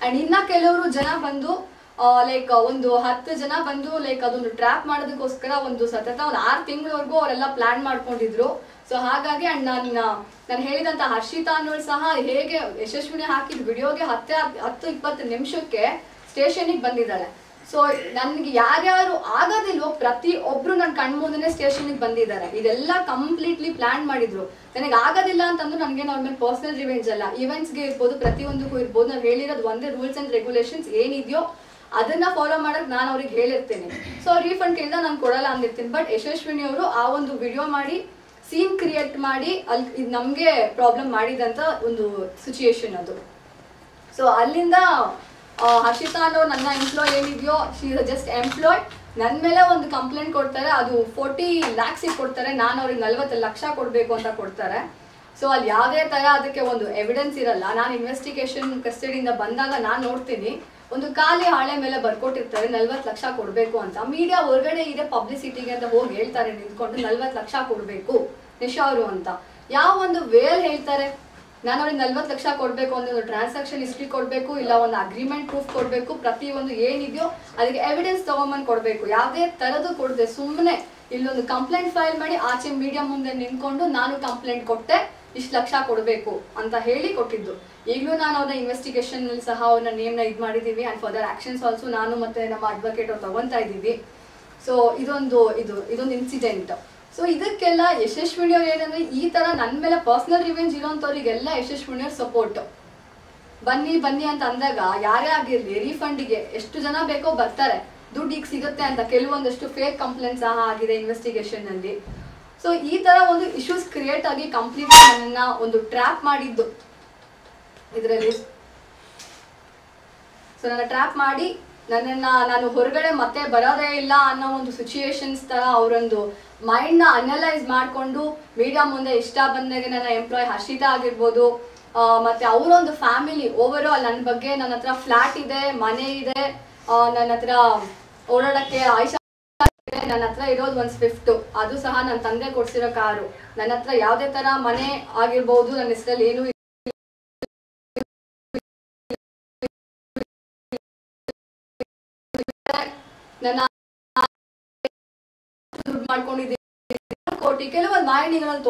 And ಇನ್ನ ಕೆಲವರು ಜನ ಬಂದು ಲೈಕ್ ಒಂದು ಹತ್ತು ಜನ ಬಂದು ಲೈಕ್ ಅದೊಂದು ಟ್ರ್ಯಾಪ್ ಮಾಡೋದಕ್ಕೋಸ್ಕರ ಒಂದು ಸತತ ಒಂದು ಆರು ತಿಂಗಳವರೆಗೂ ಅವರೆಲ್ಲ ಪ್ಲಾನ್ ಮಾಡ್ಕೊಂಡಿದ್ರು ಸೊ ಹಾಗಾಗಿ ಅಂಡ್ ನಾನು ನಾನು ಹೇಳಿದಂತ ಹರ್ಷಿತಾ ಅನ್ನೋಳು ಸಹ ಹೇಗೆ ಯಶಸ್ವಿನಿ ಹಾಕಿದ ವಿಡಿಯೋಗೆ ಹತ್ತೆ ಹತ್ತು ಇಪ್ಪತ್ತು ನಿಮಿಷಕ್ಕೆ ಸ್ಟೇಷನಿಗೆ ಬಂದಿದ್ದಾಳೆ ಸೊ ನನ್ಗೆ ಯಾರ್ಯಾರು ಆಗೋದಿಲ್ವೋ ಪ್ರತಿ ಒಬ್ರು ನನ್ನ ಕಣ್ಮುಂದನೆ ಸ್ಟೇಷನ್ಗೆ ಬಂದಿದ್ದಾರೆ ಇದೆಲ್ಲ ಕಂಪ್ಲೀಟ್ಲಿ ಪ್ಲಾನ್ ಮಾಡಿದ್ರು ನನಗೆ ಆಗೋದಿಲ್ಲ ಅಂತಂದ್ರೆ ನನಗೆ ಅವ್ರ ಮೇಲೆ ಪರ್ಸನಲ್ ರಿವೆಂಜ್ ಅಲ್ಲ ಈವೆಂಟ್ಸ್ಗೆ ಇರ್ಬೋದು ಪ್ರತಿಯೊಂದಕ್ಕೂ ಇರ್ಬೋದು ನಾವು ಹೇಳಿರೋದು ಒಂದೇ ರೂಲ್ಸ್ ಅಂಡ್ ರೆಗ್ಯುಲೇಷನ್ಸ್ ಏನಿದೆಯೋ ಅದನ್ನ ಫಾಲೋ ಮಾಡಕ್ ನಾನು ಅವ್ರಿಗೆ ಹೇಳಿರ್ತೇನೆ ಸೊ ರೀಫಂಡ್ ಕೇಳಿದ ನಾನು ಕೊಡಲ್ಲ ಅಂದಿರ್ತೀನಿ ಬಟ್ ಯಶಸ್ವಿನಿ ಅವರು ಆ ಒಂದು ವಿಡಿಯೋ ಮಾಡಿ ಸೀನ್ ಕ್ರಿಯೇಟ್ ಮಾಡಿ ಅಲ್ಲಿ ಇದು ನಮಗೆ ಪ್ರಾಬ್ಲಮ್ ಮಾಡಿದಂತ ಒಂದು ಸಿಚುಯೇಷನ್ ಅದು ಸೊ ಅಲ್ಲಿಂದ ಆ, ಹರ್ಷಿತಾ ಅನ್ನೋ ನನ್ನ ಎಂಪ್ಲಾಯ್ ಏನಿದೆಯೋ ಶಿ ಜಸ್ಟ್ ಎಂಪ್ಲಾಯ್ ನನ್ನ ಮೇಲೆ ಒಂದು ಕಂಪ್ಲೇಂಟ್ ಕೊಡ್ತಾರೆ ಅದು ಫೋರ್ಟಿ ಲ್ಯಾಕ್ಸಿಗೆ ಕೊಡ್ತಾರೆ ನಾನು ಅವ್ರಿಗೆ ನಲ್ವತ್ತು ಲಕ್ಷ ಕೊಡಬೇಕು ಅಂತ ಕೊಡ್ತಾರೆ ಸೊ ಅಲ್ಲಿ ಯಾವುದೇ ತರ ಅದಕ್ಕೆ ಒಂದು ಎವಿಡೆನ್ಸ್ ಇರಲ್ಲ ನಾನು ಇನ್ವೆಸ್ಟಿಗೇಷನ್ ಕಸ್ಟಡಿಯಿಂದ ಬಂದಾಗ ನಾನು ನೋಡ್ತೀನಿ ಒಂದು ಖಾಲಿ ಹಾಳೆ ಮೇಲೆ ಬರ್ಕೊಟ್ಟಿರ್ತಾರೆ ನಲ್ವತ್ತು ಲಕ್ಷ ಕೊಡಬೇಕು ಅಂತ ಮೀಡಿಯಾ ಹೊರಗಡೆ ಇದೆ ಪಬ್ಲಿಸಿಟಿಗೆ ಅಂತ ಹೋಗಿ ಹೇಳ್ತಾರೆ ನಿಂತ್ಕೊಂಡು ನಲ್ವತ್ತು ಲಕ್ಷ ಕೊಡಬೇಕು ನಿಶಾ ಅವರು ಅಂತ ಯಾವ ಒಂದು ವೇಲ್ ಹೇಳ್ತಾರೆ ನಾನು ಅವ್ರಿಗೆ ನಲ್ವತ್ತು ಲಕ್ಷ ಕೊಡಬೇಕು ಅಂದ್ರೆ ಒಂದು ಟ್ರಾನ್ಸಾಕ್ಷನ್ ಹಿಸ್ಟ್ರಿ ಕೊಡಬೇಕು ಇಲ್ಲ ಒಂದು ಅಗ್ರಿಮೆಂಟ್ ಪ್ರೂಫ್ ಕೊಡಬೇಕು ಪ್ರತಿಯೊಂದು ಏನಿದೆಯೋ ಅದಕ್ಕೆ ಎವಿಡೆನ್ಸ್ ತಗೊಂಬಂದು ಕೊಡಬೇಕು ಯಾವುದೇ ಥರದ್ದು ಕೊಡದೆ ಸುಮ್ಮನೆ ಇಲ್ಲೊಂದು ಕಂಪ್ಲೇಂಟ್ ಫೈಲ್ ಮಾಡಿ ಆಚೆ ಮೀಡಿಯಾ ಮುಂದೆ ನಿಂತ್ಕೊಂಡು ನಾನು ಕಂಪ್ಲೇಂಟ್ ಕೊಟ್ಟೆ ಇಷ್ಟು ಲಕ್ಷ ಕೊಡಬೇಕು ಅಂತ ಹೇಳಿ ಕೊಟ್ಟಿದ್ದು ಈಗಲೂ ನಾನು ಅವ್ರನ್ನ ಇನ್ವೆಸ್ಟಿಗೇಷನ್ ಅಲ್ಲಿ ಸಹ ಅವ್ರನ್ನ ನೇಮ್ನ ಇದು ಮಾಡಿದ್ದೀವಿ ಆ್ಯಂಡ್ ಫರ್ದರ್ ಆಕ್ಷನ್ಸ್ ಆಲ್ಸೋ ನಾನು ಮತ್ತೆ ನಮ್ಮ ಅಡ್ವೊಕೇಟ್ ಅವ್ರು ತಗೊಂತಾ ಇದ್ದೀವಿ ಸೊ ಇದೊಂದು ಇದು ಇದೊಂದು ಇನ್ಸಿಡೆಂಟ್ ಸೊ ಇದಕ್ಕೆಲ್ಲ ಯಶಸ್ವಿನಿ ಅವ್ರು ಏನಂದ್ರೆ ಈ ತರ ನನ್ನ ಮೇಲೆ ಪರ್ಸನಲ್ ರಿವೆಂಜ್ ಇರೋಂಥವ್ರಿಗೆಲ್ಲ ಯಶಸ್ವಿನಿ ಅವ್ರ ಸಪೋರ್ಟ್ ಬನ್ನಿ ಬನ್ನಿ ಅಂತ ಅಂದಾಗ ಯಾರೇ ಆಗಿರ್ಲಿ ರೀಫಂಡಿಗೆ ಎಷ್ಟು ಜನ ಬೇಕೋ ಬರ್ತಾರೆ ದುಡ್ಡು ಈಗ ಸಿಗುತ್ತೆ ಅಂತ ಕೆಲವೊಂದಷ್ಟು ಫೇಕ್ ಕಂಪ್ಲೇಂಟ್ ಸಹ ಆಗಿದೆ ಇನ್ವೆಸ್ಟಿಗೇಷನ್ ಅಲ್ಲಿ ಸೊ ಈ ತರ ಒಂದು ಇಶ್ಯೂಸ್ ಕ್ರಿಯೇಟ್ ಆಗಿ ಕಂಪ್ಲೀಟ್ ನನ್ನ ಒಂದು ಟ್ರ್ಯಾಪ್ ಮಾಡಿದ್ದು ಇದರಲ್ಲಿ ಸೊ ನನ್ನ ಟ್ರ್ಯಾಪ್ ಮಾಡಿ ನನ್ನನ್ನ ನಾನು ಹೊರಗಡೆ ಮತ್ತೆ ಬರೋದೇ ಇಲ್ಲ ಅನ್ನೋ ಒಂದು ಸಿಚುಯೇಷನ್ಸ್ ತರ ಅವರೊಂದು ಮೈಂಡ್ ನ ಅನಲೈಸ್ ಮಾಡ್ಕೊಂಡು ಮೀಡಿಯಾ ಮುಂದೆ ಇಷ್ಟ ಬಂದಾಗೆ ನನ್ನ ಎಂಪ್ಲಾಯ್ ಹರ್ಷಿತಾ ಆಗಿರ್ಬೋದು ಆ, ಮತ್ತೆ ಅವರೊಂದು ಫ್ಯಾಮಿಲಿ ಓವರ್ ಆಲ್ ನನ್ನ ಬಗ್ಗೆ ನನ್ನ ಹತ್ರ ಫ್ಲಾಟ್ ಇದೆ ಮನೆ ಇದೆ ಆ, ನನ್ನ ಹತ್ರ ಓಡಾಡಕ್ಕೆ ಆಯ್ಷಾ ಇದೆ. ನನ್ನ ಹತ್ರ ಇರೋದು ಒಂದು ಸ್ವಿಫ್ಟ್ ಅದು ಸಹ ನನ್ನ ತಂದೆ ಕೊಡ್ಸಿರೋ ಕಾರು ನನ್ನ ಹತ್ರ ಯಾವುದೇ ತರ ಮನೆ ಆಗಿರ್ಬೋದು ನನ್ನ ಹೆಸರಲ್ಲಿ ಏನು ನನ್ನ ದುಡ್ಡು ಮಾಡ್ಕೊಂಡಿದ್ದೀನಿ ಕೋಟಿ ಕೆಲವೊಂದು ಮಾಹಿತಿಗಳನ್ನು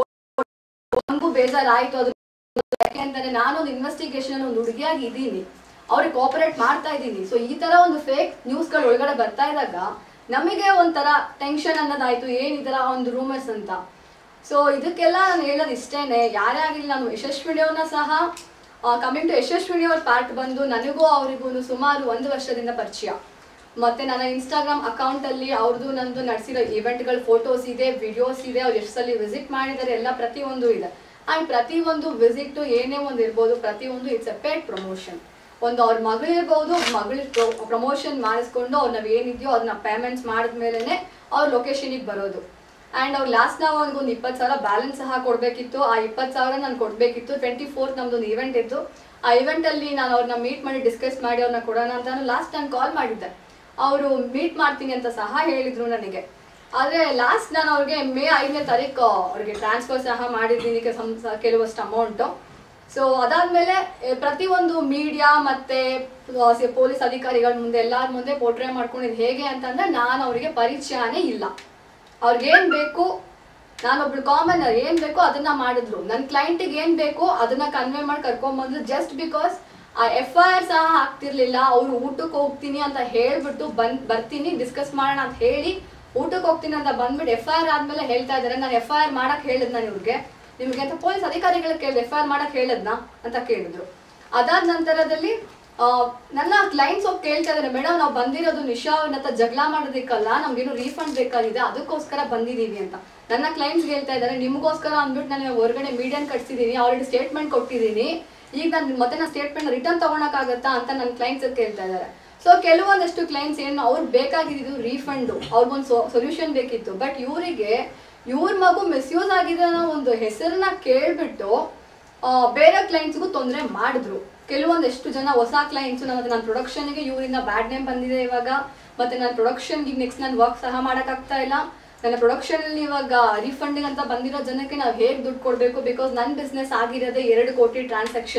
ನಮಗೂ ಬೇಜಾರಾಯ್ತು ಅದು ಯಾಕೆಂದ್ರೆ ನಾನೊಂದು ಇನ್ವೆಸ್ಟಿಗೇಷನ್ ಒಂದು ಹುಡುಗಿಯಾಗಿ ಇದ್ದೀನಿ ಅವ್ರಿಗೆ ಕೋಪರೇಟ್ ಮಾಡ್ತಾ ಇದ್ದೀನಿ ಸೊ ಈ ತರ ಒಂದು ಫೇಕ್ ನ್ಯೂಸ್ಗಳು ಒಳಗಡೆ ಬರ್ತಾ ಇದ್ದಾಗ ನಮಗೆ ಒಂಥರ ಟೆನ್ಷನ್ ಅನ್ನೋದಾಯ್ತು ಏನ್ ಈ ತರ ಒಂದು ರೂಮರ್ಸ್ ಅಂತ ಸೊ ಇದಕ್ಕೆಲ್ಲ ನಾನು ಹೇಳೋದು ಇಷ್ಟೇನೆ ಯಾರೇ ಆಗಿಲ್ಲ ನಾನು ಯಶಸ್ವಿನಿ ಅವ್ರನ್ನ ಸಹ ಕಮಿಂಗ್ ಟು ಯಶಸ್ವಿನಿ ಅವ್ರ ಪಾರ್ಟ್ ಬಂದು ನನಗೂ ಅವರಿಗೂ ಸುಮಾರು ಒಂದು ವರ್ಷದಿಂದ ಪರಿಚಯ ಮತ್ತೆ ನನ್ನ ಇನ್ಸ್ಟಾಗ್ರಾಮ್ ಅಕೌಂಟ್ ಅಲ್ಲಿ ಅವ್ರದ್ದು ನಂದು ನಡೆಸಿರೋ ಇವೆಂಟ್ಗಳ ಫೋಟೋಸ್ ಇದೆ ವಿಡಿಯೋಸ್ ಇದೆ ಅವ್ರು ಎಷ್ಟು ಸಲ ವಿಸಿಟ್ ಮಾಡಿದ್ದಾರೆ ಎಲ್ಲ ಪ್ರತಿಯೊಂದು ಇದೆ ಅಂಡ್ ಪ್ರತಿಯೊಂದು ವಿಸಿಟ್ ಏನೇ ಒಂದು ಇರ್ಬೋದು ಪ್ರತಿಯೊಂದು ಇಟ್ಸ್ ಎ ಪೇಡ್ ಪ್ರಮೋಷನ್ ಒಂದು ಅವ್ರ ಮಗಳಿರ್ಬೋದು ಮಗಳ ಪ್ರಮೋಷನ್ ಮಾಡಿಸ್ಕೊಂಡು ಅವ್ರು ನಾವ್ ಏನಿದೆಯೋ ಅದನ್ನ ಪೇಮೆಂಟ್ಸ್ ಮಾಡಿದ್ಮೇಲೆ ಅವ್ರ ಲೊಕೇಶನಿಗೆ ಬರೋದು ಅಂಡ್ ಅವ್ರು ಲಾಸ್ಟ್ ನಾವು ಒಂದು ಇಪ್ಪತ್ತು ಸಾವಿರ ಬ್ಯಾಲೆನ್ಸ್ ಸಹ ಕೊಡಬೇಕಿತ್ತು ಆ ಇಪ್ಪತ್ತು ಸಾವಿರ ನಾನು ಕೊಡಬೇಕಿತ್ತು ಟ್ವೆಂಟಿ ಫೋರ್ತ್ ನಮ್ದು ಒಂದು ಇವೆಂಟ್ ಇತ್ತು ಆ event ಅಲ್ಲಿ ನಾನು ಅವ್ರನ್ನ ಮೀಟ್ ಮಾಡಿ ಡಿಸ್ಕಸ್ ಮಾಡಿ ಅವ್ರನ್ನ ಕೊಡೋಣ ಅಂತ ಲಾಸ್ಟ್ ನಾನು ಕಾಲ್ ಮಾಡಿದ್ದೆ ಅವರು ಮೀಟ್ ಮಾಡ್ತೀನಿ ಅಂತ ಸಹ ಹೇಳಿದ್ರು ನನಗೆ ಆದ್ರೆ ಲಾಸ್ಟ್ ನಾನು ಅವ್ರಿಗೆ ಮೇ ಐದನೇ ತಾರೀಕು ಅವ್ರಿಗೆ ಟ್ರಾನ್ಸ್ಫರ್ ಸಹ ಮಾಡಿದ್ದೀನಿ ಕೆ- ಸಂ- ಸ- ಕೆಲವಷ್ಟು ಅಮೌಂಟ್ ಸೊ ಅದಾದ್ಮೇಲೆ ಎ, ಪ್ರತಿಯೊಂದು ಮೀಡಿಯಾ ಮತ್ತೆ ಪೊಲೀಸ್ ಅಧಿಕಾರಿಗಳ ಮುಂದೆ ಎಲ್ಲಾರ ಮುಂದೆ ಪೋರ್ಟ್ರೇ ಮಾಡ್ಕೊಂಡಿದ್ದು ಹೇಗೆ ಅಂತಂದ್ರೆ ನಾನು ಅವರಿಗೆ ಪರಿಚಯನೇ ಇಲ್ಲ ಅವ್ರಿಗೇನ್ ಬೇಕು ನಾನೊಬ್ಳು ಕಾಮನರ್ ಏನ್ ಬೇಕೋ ಅದನ್ನ ಮಾಡಿದ್ರು ನನ್ನ ಕ್ಲೈಂಟಿಗೆ ಏನ್ ಬೇಕೋ ಅದನ್ನ ಕನ್ವೆ ಮಾಡಿ ಕರ್ಕೊಂಡ್ಬಂದ್ರು ಜಸ್ಟ್ ಬಿಕಾಸ್ ಆ ಎಫ್ ಐ ಆರ್ ಸಹ ಆಗ್ತಿರ್ಲಿಲ್ಲ ಅವ್ರು ಊಟಕ್ಕೆ ಹೋಗ್ತೀನಿ ಅಂತ ಹೇಳ್ಬಿಟ್ಟು ಬಂದ್ ಬರ್ತೀನಿ ಡಿಸ್ಕಸ್ ಮಾಡೋಣ ಅಂತ ಹೇಳಿ ಊಟಕ್ಕೆ ಹೋಗ್ತೀನಿ ಅಂತ ಬಂದ್ಬಿಟ್ಟು ಎಫ್ ಐ ಆರ್ ಆದ್ಮೇಲೆ ಹೇಳ್ತಾ ಇದಾರೆ ನಾನು ಎಫ್ ಐ ಆರ್ ಮಾಡಕ್ ಹೇಳಿದ್ ನಾನು ಇವ್ರಿಗೆ ನಿಮ್ಗೆ ಅಂತ ಪೊಲೀಸ್ ಅಧಿಕಾರಿಗಳ ಕೇಳಿದೆ ಎಫ್ ಐ ಆರ್ ಮಾಡಕ್ ಹೇಳದ್ನಾ ಅಂತ ಕೇಳಿದ್ರು ಅದಾದ ನಂತರದಲ್ಲಿ ಆ, ನನ್ನ ಕ್ಲೈಂಟ್ಸ್ ಹೋಗಿ ಕೇಳ್ತಾ ಇದಾರೆ ಮೇಡಮ್ ನಾವು ಬಂದಿರೋದು ನಿಶಾ ಅವ್ರನ್ನ ಹತ್ರ ಜಗಳ ಮಾಡೋದಕ್ಕಲ್ಲ ನಮ್ಗೇನು ರೀಫಂಡ್ ಬೇಕಾಗಿದೆ ಅದಕ್ಕೋಸ್ಕರ ಬಂದಿದೀವಿ ಅಂತ ನನ್ನ ಕ್ಲೈಂಟ್ಸ್ ಹೇಳ್ತಾ ಇದಾರೆ ನಿಮ್ಗೋಸ್ಕರ ಅಂದ್ಬಿಟ್ಟು ನಾನು ಇವಾಗ ಹೊರಗಡೆ ಮೀಡಿಯನ್ ಕಟ್ಸಿದೀನಿ ಆಲ್ರೆಡಿ ಸ್ಟೇಟ್ಮೆಂಟ್ ಕೊಟ್ಟಿದ್ದೀನಿ ಈಗ ನಾನು ಮತ್ತೆ ನಾನು ಸ್ಟೇಟ್ಮೆಂಟ್ ರಿಟರ್ನ್ ತಗೊಳಕ್ಕಾಗತ್ತಾ ಅಂತ ನನ್ನ ಕ್ಲೈಂಟ್ಸ್ ಕೇಳ್ತಾ ಇದಾರೆ ಸೊ ಕೆಲವೊಂದಷ್ಟು ಕ್ಲೈಂಟ್ಸ್ ಏನು ಅವ್ರು ಬೇಕಾಗಿದ್ದು ರೀಫಂಡ್ ಅವ್ರಿಗೊಂದು ಸೊಲ್ಯೂಷನ್ ಬೇಕಿತ್ತು ಬಟ್ ಇವರಿಗೆ ಇವ್ರ ಮಗು ಮಿಸ್ಯೂಸ್ ಆಗಿದೆ ಅನ್ನೋ ಒಂದು ಹೆಸರನ್ನ ಕೇಳ್ಬಿಟ್ಟು ಆ, ಬೇರೆ ಕ್ಲೈಂಟ್ಸ್ಗೂ ತೊಂದರೆ ಮಾಡಿದ್ರು ಕೆಲವೊಂದೆಷ್ಟು ಜನ ಹೊಸ ಕ್ಲೈಂಟ್ಸ್ ನನ್ನ ನನ್ನ ಪ್ರೊಡಕ್ಷನ್ಗೆ ಇವರಿಂದ ಬ್ಯಾಡ್ ನೇಮ್ ಬಂದಿದೆ ಇವಾಗ ಮತ್ತೆ ನನ್ನ ಪ್ರೊಡಕ್ಷನ್ಗೆ ನೆಕ್ಸ್ಟ್ ನಾನು ವರ್ಕ್ ಸಹ ಮಾಡೋಕ್ಕಾಗ್ತಾ ಇಲ್ಲ ನನ್ನ ಪ್ರೊಡಕ್ಷನ್ ಅಲ್ಲಿ ಇವಾಗ ರೀಫಂಡಿಂಗ್ ಅಂತ ಬಂದಿರೋ ಜನಕ್ಕೆ ನಾವು ಹೇಗೆ ದುಡ್ಡು ಕೊಡಬೇಕು ಬಿಕಾಸ್ ನನ್ನ ಬಿಸ್ನೆಸ್ ಆಗಿರೋದೇ ಎರಡು ಕೋಟಿ ಟ್ರಾನ್ಸಾಕ್ಷನ್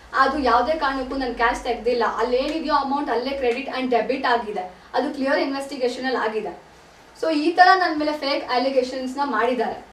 ಅದು ಯಾವುದೇ ಕಾರಣಕ್ಕೂ ನಾನು ಕ್ಯಾಶ್ ತೆಗ್ದಿಲ್ಲ ಅಲ್ಲಿ ಏನಿದೆಯೋ ಅಮೌಂಟ್ ಅಲ್ಲೇ ಕ್ರೆಡಿಟ್ ಅಂಡ್ ಡೆಬಿಟ್ ಆಗಿದೆ ಅದು ಕ್ಲಿಯರ್ ಇನ್ವೆಸ್ಟಿಗೇಷನ್ ಅಲ್ಲಿ ಆಗಿದೆ ಸೊ ಈ ತರ ನನ್ನ ಮೇಲೆ ಫೇಕ್ ಅಲಿಗೇಷನ್ಸ್ ನ ಮಾಡಿದ್ದಾರೆ